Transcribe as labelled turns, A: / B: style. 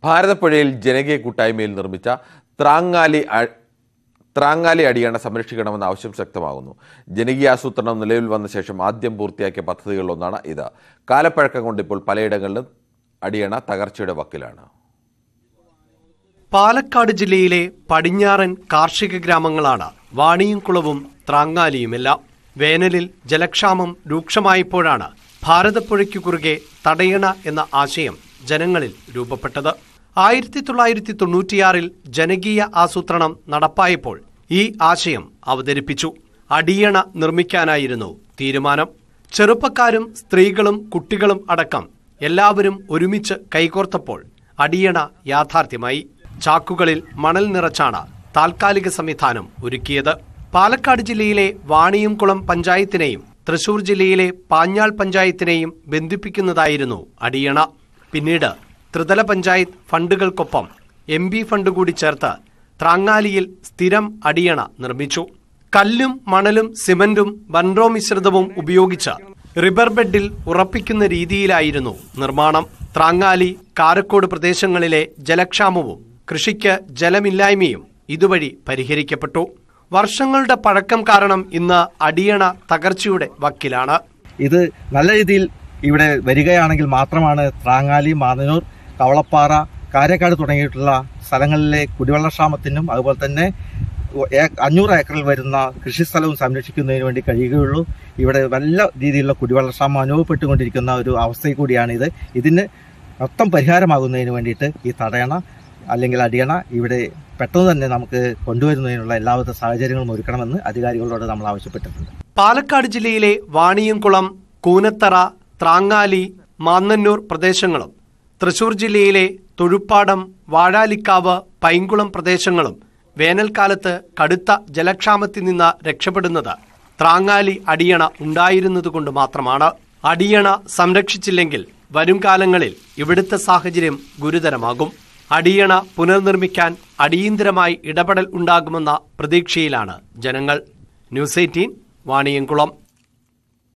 A: ഭാരതപ്പുഴയിൽ ജനകീയ കൂട്ടായ്മയിൽ നിർമ്മിച്ച ത്രാങ്ങാലി അ- ത്രാങ്ങാലി അടിയണ സംരക്ഷിക്കണമെന്ന ആവശ്യം ശക്തമാകുന്നു ജനകീയ ആസൂത്രണം നിലവിൽ വന്ന ശേഷം ആദ്യം പൂർത്തിയാക്കിയ പദ്ധതികളിലൊന്നാണ് ഇത് കാലപ്പഴക്കം കൊണ്ട് ഇപ്പോൾ പലയിടങ്ങളിലും അടിയണ തകർച്ചയുടെ വക്കിലാണ്
B: പാലക്കാട് ജില്ലയിലെ പടിഞ്ഞാറൻ കാർഷിക ഗ്രാമങ്ങളാണ് വാണിയംകുളവും ത്രാങ്ങാലിയുമെല്ലാം വേനലിൽ ജലക്ഷാമം രൂക്ഷമായപ്പോഴാണ് ഭാരതപ്പുഴയ്ക്കു കുറുകെ തടയണ എന്ന ആശയം ജനങ്ങളിൽ രൂപപ്പെട്ടത് ആയിരത്തി തൊള്ളായിരത്തി തൊണ്ണൂറ്റിയാറിൽ ജനകീയ ആസൂത്രണം നടപ്പായപ്പോൾ ഈ ആശയം അവതരിപ്പിച്ചു അടിയണ നിർമ്മിക്കാനായിരുന്നു തീരുമാനം ചെറുപ്പക്കാരും സ്ത്രീകളും കുട്ടികളും അടക്കം എല്ലാവരും ഒരുമിച്ച് കൈകോർത്തപ്പോൾ അടിയണ യാഥാർത്ഥ്യമായി ചാക്കുകളിൽ മണൽ നിറച്ചാണ് താൽക്കാലിക സംവിധാനം ഒരുക്കിയത് പാലക്കാട് ജില്ലയിലെ വാണിയംകുളം പഞ്ചായത്തിനെയും തൃശൂർ ജില്ലയിലെ പാഞ്ഞാൾ പഞ്ചായത്തിനെയും ബന്ധിപ്പിക്കുന്നതായിരുന്നു അടിയണ പിന്നീട് ത്രിതല പഞ്ചായത്ത് ഫണ്ടുകൾക്കൊപ്പം എം ബി ഫണ്ട് കൂടി ചേർത്ത് ത്രാങ്ങാലിയിൽ സ്ഥിരം അടിയണ നിർമ്മിച്ചു കല്ലും മണലും സിമന്റും ബൺറോ മിശ്രിതവും ഉപയോഗിച്ച് റിബർ ബെഡിൽ ഉറപ്പിക്കുന്ന രീതിയിലായിരുന്നു നിർമ്മാണം ത്രാങ്ങാലി കാരക്കോട് പ്രദേശങ്ങളിലെ ജലക്ഷാമവും കൃഷിക്ക് ജലമില്ലായ്മയും ഇതുവഴി പരിഹരിക്കപ്പെട്ടു വർഷങ്ങളുടെ പഴക്കം കാരണം ഇന്ന് അടിയണ തകർച്ചയുടെ വക്കിലാണ്
C: ഇത് നല്ല രീതിയിൽ ഇവിടെ വരികയാണെങ്കിൽ മാത്രമാണ് ത്രാങ്ങാലി മാന്നനൂർ കവളപ്പാറ കാരക്കാട് തുടങ്ങിയിട്ടുള്ള സ്ഥലങ്ങളിലെ കുടിവെള്ളക്ഷാമത്തിനും അതുപോലെ തന്നെ ഏ- അഞ്ഞൂറ് ഏക്കറിൽ വരുന്ന കൃഷിസ്ഥലവും സംരക്ഷിക്കുന്നതിന് വേണ്ടി കഴിയുകയുള്ളൂ ഇവിടെ നല്ല രീതിയിലുള്ള കുടിവെള്ളക്ഷാമം അനുഭവപ്പെട്ടുകൊണ്ടിരിക്കുന്ന ഒരു അവസ്ഥയിൽ കൂടിയാണ് ഇത് ഇതിന് മൊത്തം പരിഹാരമാകുന്നതിന് വേണ്ടിയിട്ട് ഈ തടയണ അല്ലെങ്കിൽ അടിയണ ഇവിടെ പെട്ടെന്ന് തന്നെ നമുക്ക് കൊണ്ടുവരുന്നതിനുള്ള എല്ലാവിധ സാഹചര്യങ്ങളും ഒരുക്കണമെന്ന് അധികാരികളോട് നമ്മൾ ആവശ്യപ്പെട്ടിട്ടുണ്ട്
B: പാലക്കാട് ജില്ലയിലെ വാണിയംകുളം കൂനത്തറ ത്രാങ്ങാലി മാന്നന്നൂർ പ്രദേശങ്ങളും തൃശൂർ ജില്ലയിലെ തൊഴുപ്പാടം വാഴാലിക്കാവ് പൈങ്കുളം പ്രദേശങ്ങളും വേനൽക്കാലത്ത് കടുത്ത ജലക്ഷാമത്തിൽ നിന്ന് രക്ഷപ്പെടുന്നത് ത്രാങ്ങാലി അടിയണ ഉണ്ടായിരുന്നതുകൊണ്ട് മാത്രമാണ് അടിയണ സംരക്ഷിച്ചില്ലെങ്കിൽ വരും കാലങ്ങളിൽ ഇവിടുത്തെ സാഹചര്യം ഗുരുതരമാകും അടിയണ പുനർനിർമ്മിക്കാൻ അടിയന്തരമായി ഇടപെടൽ ഉണ്ടാകുമെന്ന പ്രതീക്ഷയിലാണ് ജനങ്ങൾ ന്യൂസ് എയ്റ്റീൻ വാണിയംകുളം